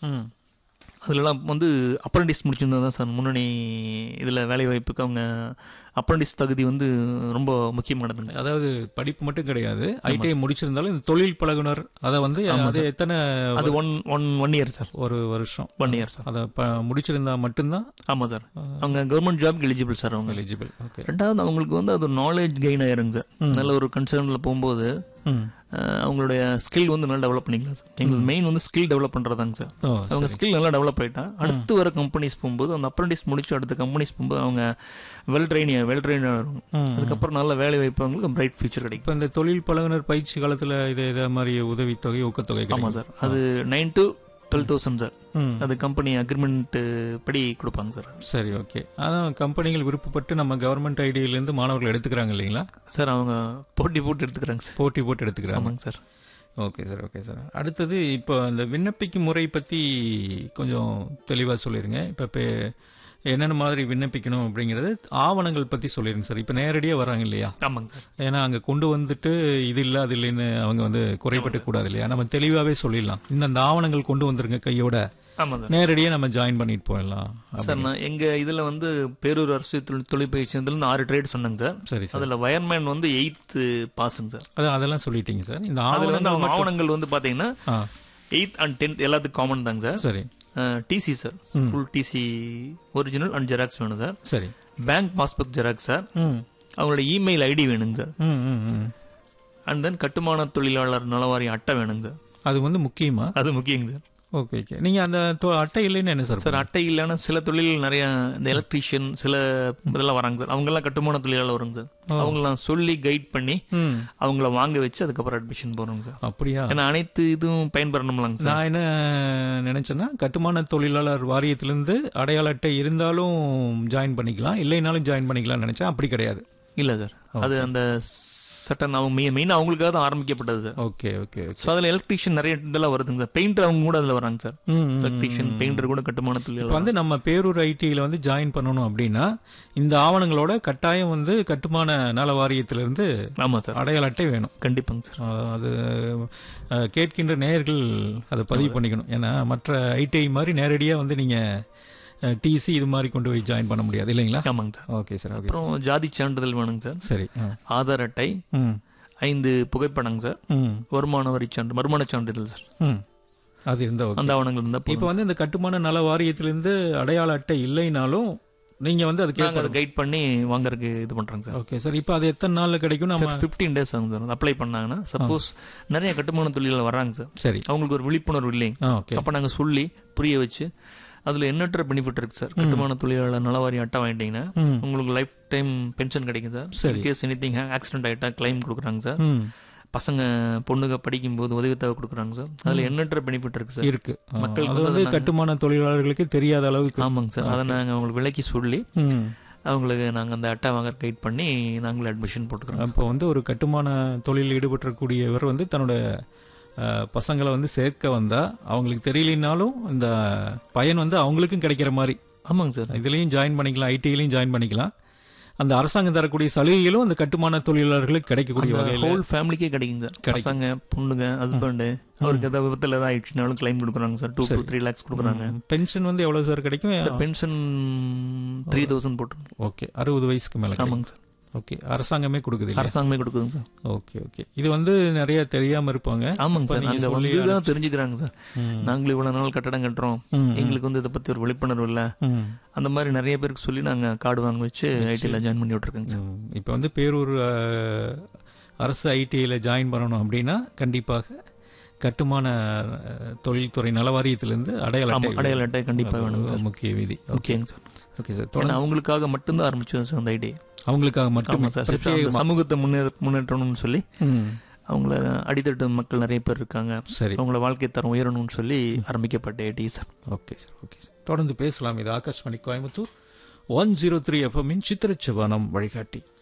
ம் அதுலலாம் வந்து அப்ரண்டிஸ் முடிச்சிருந்தா தான் சார் முன்னணி இதில் வேலை வாய்ப்புக்கு அவங்க அப்ரண்டிஸ் தகுதி வந்து ரொம்ப முக்கியமானதுங்க அதாவது படிப்பு மட்டும் கிடையாது ஐடிஐ முடிச்சிருந்தாலும் இந்த தொழில் பழகுனர் அதை வந்து அது எத்தனை அது one one one year sir ஒரு வருஷம் ஒன் இயர் சார் அதை ப- முடிச்சிருந்தா மட்டும்தான் ஆமாம் சார் அவங்க கவர்மெண்ட் ஜாப்க்கு எலிஜிபிள் சார் அவங்க எலிஜிபிள் ஓகே ரெண்டாவது அவங்களுக்கு வந்து அது நாலேஜ் கெயின் ஆயிருங்க சார் நல்ல ஒரு கன்சர்னில் போகும்போது ம் அஹ், அவங்களுடைய ஸ்கில் வந்து நல்லா டெவலப் பண்ணிக்கலாம் சார் எங்களுக்கு மெயின் வந்து ஸ்கில் டெவலப் பண்ணுறதாங்க சார் ஓ அவங்க ஸ்கில் நல்லா டெவலப் ஆயிட்டா அடுத்து வர கம்பெனிஸ் போகும்போது அந்த அப்ரண்டிஸ் முடிச்சு அடுத்த கம்பெனிஸ் போகும்போது அவங்க வெல் ட்ரெயின் வெல் ட்ரெயின் ஆகும் ம். அதுக்கப்புறம் நல்ல வேலை வாய்ப்பு அவங்களுக்கு பிரைட் ஃபியூச்சர் கிடைக்கும் இப்போ இந்த தொழில் பழகுனர் பயிற்சி காலத்துல இது இதே மாதிரி உதவித்தொகை ஊக்கத்தொகை ஆமாம் கிடைக்கும் சார் அது nine to twelve thousand sir ம் அது கம்பெனி அக்ரிமெண்ட் படி கொடுப்பாங்க சார் சரி ஓகே அதான் கம்பெனிகள் விருப்பப்பட்டு நம்ம கவர்மெண்ட் ஐடியிலேருந்து மாணவர்கள் எடுத்துக்கிறாங்க இல்லைங்களா சார் அவங்க போட்டி போட்டு எடுத்துக்கிறாங்க சார் போட்டி போட்டு எடுத்துக்கிறாங்க ஆமாங்க sir okay sir okay sir அடுத்தது இப்போ இந்த விண்ணப்பிக்கும் முறை பற்றி கொஞ்சம் தெளிவாக சொல்லிடுங்க இப்போ இப்போ என்னென்ன மாதிரி விண்ணப்பிக்கணும் அப்படிங்கிறது ஆவணங்கள் பற்றி சொல்லிடுங்க சார் இப்போ நேரடியாக வராங்க இல்லையா ஆமாங்க சார் ஏன்னா அங்கே கொண்டு வந்துட்டு இது இல்லை அது இல்லைன்னு அவங்க வந்து குறைபட்டு கூடாது இல்லையா நம்ம தெளிவாகவே சொல்லிடலாம் இந்தந்த ஆவணங்கள் கொண்டு வந்துருங்க கையோட ஆமாம் சார் நேரடியாக நம்ம ஜாயின் பண்ணிட்டு போயிடலாம் சார் நான் எங்க இதுல வந்து பேரூர் அரசு தொழில் தொழிற்பயிற்சி இருந்து ஆறு ட்ரேட் சொன்னாங்க சார் சரி சார் அதுல வயர்மேன் வந்து எயித்து பாஸுங்க சார் அது அதெல்லாம் சொல்லிட்டீங்க சார் இந்த அதுல வந்து ஆவணங்கள் அவங்க ஆவணங்கள் வந்து பாத்தீங்கன்னா ஆ எயித் அண்ட் டென்த் எல்லாத்துக்கும் காமன் தாங்க சார் சரி TC sir school TC original and xerox வேணும் சார் சரி பேங்க் பாஸ்புக் ஜெராக்ஸ் சார் ம் அவங்களோட இமெயில் ஐடி வேணுங்க சார் ம் ம் ம் அண்ட் தென் கட்டுமான தொழிலாளர் நலவாரி அட்டை வேணுங்க சார் அது வந்து முக்கியமா அது முக்கியங்க சார் ஓகே ஓகே நீங்க அந்த தொ- அட்டை இல்லைன்னு என்ன சார் சார் அட்டை இல்லைன்னா சில தொழில் நிறைய இந்த எலக்ட்ரீஷியன் சில இதெல்லாம் வராங்க சார் அவங்கெல்லாம் கட்டுமான தொழிலாளர் வருங்க சார் அவங்களாம் சொல்லி கைட் பண்ணி ம் அவங்கள வாங்க வச்சு அதுக்கப்புறம் அட்மிஷன் போறோங்க சார் அப்படியா ஏன்னா அனைத்து இதுவும் பயன்பெறணும்லாங்க சார் நான் என்ன நினைச்சேன்னா கட்டுமான தொழிலாளர் வாரியத்திலிருந்து அடையாள அட்டை இருந்தாலும் ஜாயின் பண்ணிக்கலாம் இல்லைனாலும் ஜாயின் பண்ணிக்கலாம்னு நினைச்சேன் அப்படி கிடையாது இல்ல சார் அது அந்த சட்டம் அவங்க மெயின் மெயினாக அவங்களுக்காக தான் ஆரம்பிக்கப்பட்டது sir okay okay okay so அதில் எலக்ட்ரீஷியன் நிறைய இதெல்லாம் வருதுங்க சார் பெயிண்டர் அவங்க கூட அதில் வராங்க சார் ம், ம், எலக்ட்ரீஷியன் பெயிண்டர் கூட கட்டுமான இப்போ தொழில் வந்து நம்ம பேரூர் ஐடியில் வந்து ஜாயின் பண்ணணும் அப்படின்னா இந்த ஆவணங்களோட கட்டாயம் வந்து கட்டுமான நல வாரியத்திலிருந்து ஆமா சார் அடையாள அட்டை வேணும் கண்டிப்பாங்க சார் அஹ் அது அஹ், கேட்கின்ற நேயர்கள் அதை பதிவு பண்ணிக்கணும் ஏன்னா மற்ற ஐடிஐ மாதிரி நேரடியாக வந்து நீங்கள் டிசி இது மாதிரி கொண்டு போய் ஜாயின் பண்ண முடியாது இல்லைங்களா ஆமாங்க சார் ஓகே சார் ஓகே அப்புறம் ஜாதி சான்றிதழ் வேணுங்க சார் சரி ஆ. ஆதார் அட்டை ம் ஐந்து புகைப்படங்க சார் ம் வருமான வரி சான்று வருமான சான்றிதழ் சார் ம் அது இருந்தால் ஓகே அந்த ஆவணங்கள் இருந்தால் இப்போ வந்து இந்த கட்டுமான நல வாரியத்திலிருந்து அடையாள அட்டை இல்லைனாலும் நீங்கள் வந்து அதுக்கு நாங்கள் அதை கைட் பண்ணி வாங்குறதுக்கு இது பண்ணுறோங்க சார் ஓகே சார் இப்போ அது எத்தனை நாளில் கிடைக்கும் நம்ம ஃபிஃப்டீன் டேஸ் ஆகும் சார் அப்ளை பண்ணாங்கன்னா சப்போஸ் நிறைய கட்டுமான தொழிலாளர் வராங்க சார் சரி அவங்களுக்கு ஒரு விழிப்புணர்வு இல்லைங்க ஆ ஓகே அப்போ நாங்கள் சொல்லி புரிய வச்சு அதில் எண்ணற்ற பெனிஃபிட் இருக்கு சார் கட்டுமான தொழிலாளர் நலவாரி அட்டை வாங்கிட்டீங்கன்னா ம் உங்களுக்கு லைஃப் டைம் பென்ஷன் கிடைக்கும் சார் சரி. கேஸ் எனி திங் ஆக்சிடென்ட் ஆகிட்டா கிளைம் கொடுக்குறாங்க சார் ம் பசங்க பொண்ணுங்க படிக்கும்போது உதவித்தொகை கொடுக்குறாங்க சார் அதில் எண்ணற்ற பெனிஃபிட் இருக்கு சார் இருக்கு ஆ, மக்களுக்கு அது வந்து வந்து நாங்க- கட்டுமான தொழிலாளர்களுக்கு தெரியாத அளவுக்கு ஆமாங்க சார் அதை நாங்கள் அவங்களுக்கு விலைக்கு சொல்லி ம் அவங்களுக்கு நாங்கள் அந்த அட்டை வாங்க கைட் பண்ணி நாங்களே அட்மிஷன் போட்டுக்கிறோம் அப்போ வந்து ஒரு கட்டுமான தொழிலில் ஈடுபட்டிருக்கக்கூடியவர் வந்து தன்னோட அஹ், பசங்களை வந்து சேர்க்க வந்தா அவங்களுக்கு தெரியலனாலும் இந்த பயன் வந்து அவங்களுக்கும் கிடைக்கிற மாதிரி ஆமாங்க சார் இதுலயும் ஜாயின் பண்ணிக்கலாம் ஐடிலையும் ஜாயின் பண்ணிக்கலாம் அந்த அரசாங்கம் தரக்கூடிய சலுகைகளும் அந்த கட்டுமான தொழிலாளர்களுக்கு கிடைக்கக்கூடிய வகையில் ஹோல் ஃபேமிலிக்கே கிடைக்குங்க சார் பசங்க பொண்ணுங்க ஹஸ்பண்டு அவருக்கு ஏதாவது விபத்தில் ஏதாவது ஆயிடுச்சுனாலும் கிளைம் கொடுக்குறாங்க sir two two three lakhs கொடுக்குறாங்க பென்ஷன் வந்து எவ்வளவு சார் கிடைக்கும் சார் பென்ஷன் த்ரீ தௌசண்ட் போட்டு ஓகே அறுபது வயசுக்கு மேல கிடைக்கும். ஆமாங்க சார் ஓகே அரசாங்கமே கொடுக்குது இல்லையா அரசாங்கமே கொடுக்குதுங்க சார் ஓகே ஓகே இது வந்து நிறைய தெரியாம இருப்பாங்க ஆமாங்க இப்ப சார் நீங்க அங்க சொல்லி வந்து தான் தெரிஞ்சுக்கிறாங்க சார் ம். நாங்களும் இவ்வளவு நாள் கட்டடம் கட்டுறோம் ம், எங்களுக்கு வந்து இதை பத்தி ஒரு விழிப்புணர்வு இல்லை ம். அந்த மாதிரி நிறைய பேருக்கு சொல்லி நாங்க கார்டு வாங்க வச்சு ஐடியில் ஜாயின் பண்ணி விட்டுருக்கோங்க சார் ம். இப்போ வந்து பேரூர் அஹ், அரசு ஐடிஐயில் ஜாயின் பண்ணணும் அப்படின்னா கண்டிப்பாக கட்டுமான அஹ், தொழில்துறை நலவாரியத்திலிருந்து அடையாள ஆமா அட்டை அடையாள அட்டை கண்டிப்பா வேணும் சார் முக்கிய விதி ஓகேங்க சார் ஓகே சார் ஏன்னா அவங்களுக்காக மட்டும்தான் ஆரம்பிச்சோம் சார் அந்த ஐடி அவங்களுக்காக ஆமா மட்டுமே சார் பிரத்யேகமா. அந்த சமூகத்தை முன்னேற முன்னேற்றணும்னு சொல்லி ம். அவங்கள அடித்தட்டு மக்கள் நிறைய பேர் இருக்காங்க சரி அவங்கள வாழ்க்கை தரம் உயரணும்னு சொல்லி ஆரம்பிக்கப்பட்ட IT sir okay sir okay sir தொடர்ந்து பேசலாம் இது Akashvani Coimbatore one zero three எஃப்எம்மின் சித்திரச்சவானம் வழிகாட்டி